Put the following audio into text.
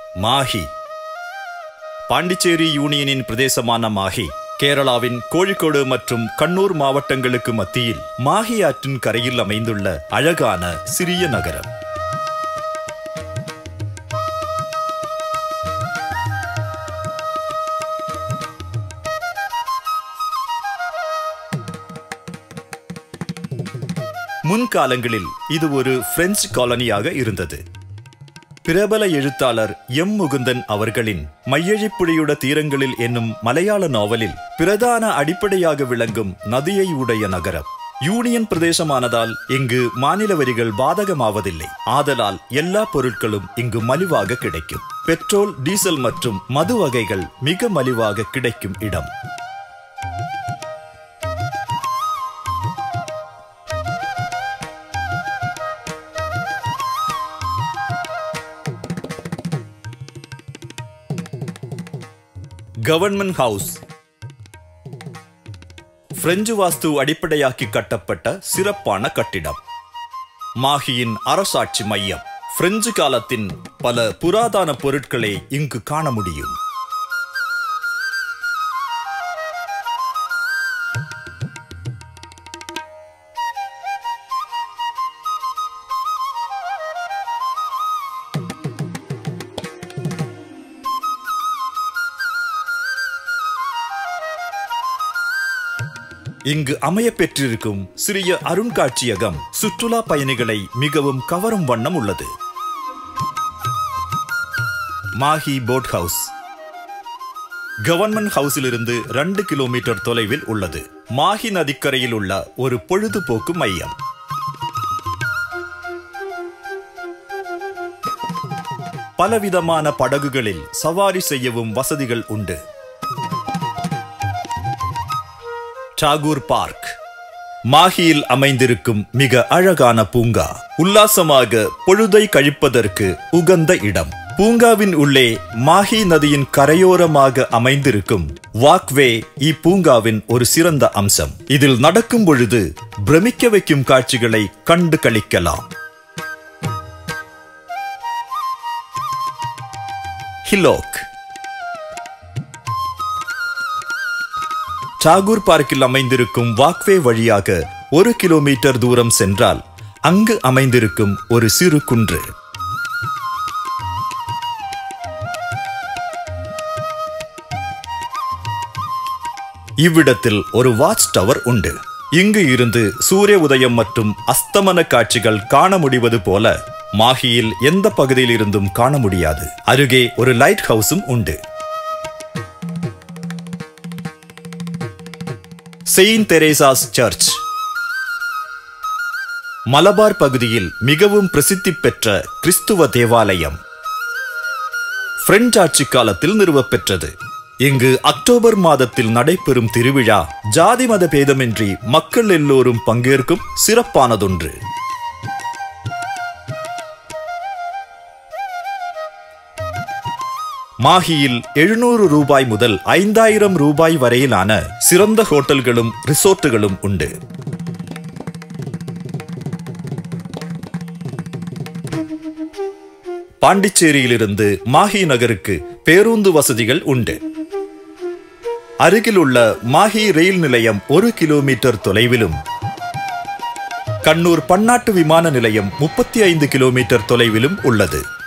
மாஹி பாண்டிச்சேரி யூனியனின் பிரதேசமான மாஹி கேரளாவின் கோழிக்கோடு மற்றும் கண்ணூர் மாவட்டங்களுக்கு மத்தியில் மாஹி ஆற்றின் கரையில் அமைந்துள்ள அழகான சிறிய நகரம் முன்காலங்களில் இது ஒரு பிரெஞ்சு காலனியாக இருந்தது பிரபல எழுத்தாளர் எம் முகுந்தன் அவர்களின் மையழிப்புழியுட தீரங்களில் என்னும் மலையாள நாவலில் பிரதான அடிப்படையாக விளங்கும் நதியை உடைய நகரம் யூனியன் பிரதேசமானதால் இங்கு மாநில வரிகள் பாதகமாவதில்லை ஆதலால் எல்லா பொருட்களும் இங்கு மலிவாக கிடைக்கும் பெட்ரோல் டீசல் மற்றும் மது வகைகள் மிக மலிவாக கிடைக்கும் இடம் கவர்மெண்ட் ஹவுஸ் பிரெஞ்சு வாஸ்து அடிப்படையாக்கி கட்டப்பட்ட சிறப்பான கட்டிடம் மாஹியின் அரசாட்சி மையம் பிரெஞ்சு காலத்தின் பல புராதன பொருட்களை இங்கு காண முடியும் இங்கு அமைய பெற்றிருக்கும் சிறிய அருங்காட்சியகம் சுற்றுலா பயணிகளை மிகவும் கவரும் வண்ணம் உள்ளது மாஹி போட் ஹவுஸ் கவர்மெண்ட் ஹவுஸிலிருந்து ரெண்டு கிலோமீட்டர் தொலைவில் உள்ளது மாஹி நதிக்கரையில் உள்ள ஒரு பொழுதுபோக்கு மையம் பலவிதமான படகுகளில் சவாரி செய்யவும் வசதிகள் உண்டு டாகூர் பார்க் மாஹியில் அமைந்திருக்கும் மிக அழகான பூங்கா உல்லாசமாக பொழுதை கழிப்பதற்கு உகந்த இடம் பூங்காவின் உள்ளே மாஹி நதியின் கரையோரமாக அமைந்திருக்கும் வாக்வே இப்பூங்காவின் ஒரு சிறந்த அம்சம் இதில் நடக்கும் பொழுது பிரமிக்க வைக்கும் காட்சிகளை கண்டு களிக்கலாம் ஹிலோக் டாகூர் பார்க்கில் அமைந்திருக்கும் வாக்வே வழியாக ஒரு கிலோமீட்டர் தூரம் சென்றால் அங்கு அமைந்திருக்கும் ஒரு சிறு குன்று இவ்விடத்தில் ஒரு வாட்ச் டவர் உண்டு இங்கு இருந்து சூரிய உதயம் மற்றும் அஸ்தமன காட்சிகள் காண முடிவது போல மாஹியில் எந்த பகுதியில் இருந்தும் காண முடியாது அருகே ஒரு லைட் ஹவுஸும் உண்டு செயின்ட் தெரேசாஸ் சர்ச் மலபார் பகுதியில் மிகவும் பிரசித்தி பெற்ற கிறிஸ்துவ தேவாலயம் பிரெஞ்சு ஆட்சி காலத்தில் நிறுவப்பெற்றது இங்கு அக்டோபர் மாதத்தில் நடைபெறும் திருவிழா ஜாதி மத பேதமின்றி மக்கள் எல்லோரும் பங்கேற்கும் சிறப்பானதொன்று மாஹியில் எழுநூறு ரூபாய் முதல் ஐந்தாயிரம் ரூபாய் வரையிலான சிறந்த ஹோட்டல்களும் ரிசோர்ட்டுகளும் உண்டு பாண்டிச்சேரியிலிருந்து மாஹி நகருக்கு பேருந்து வசதிகள் உண்டு அருகில் உள்ள மாஹி ரயில் நிலையம் ஒரு கிலோமீட்டர் தொலைவிலும் கண்ணூர் பன்னாட்டு விமான நிலையம் முப்பத்தி ஐந்து கிலோமீட்டர் தொலைவிலும் உள்ளது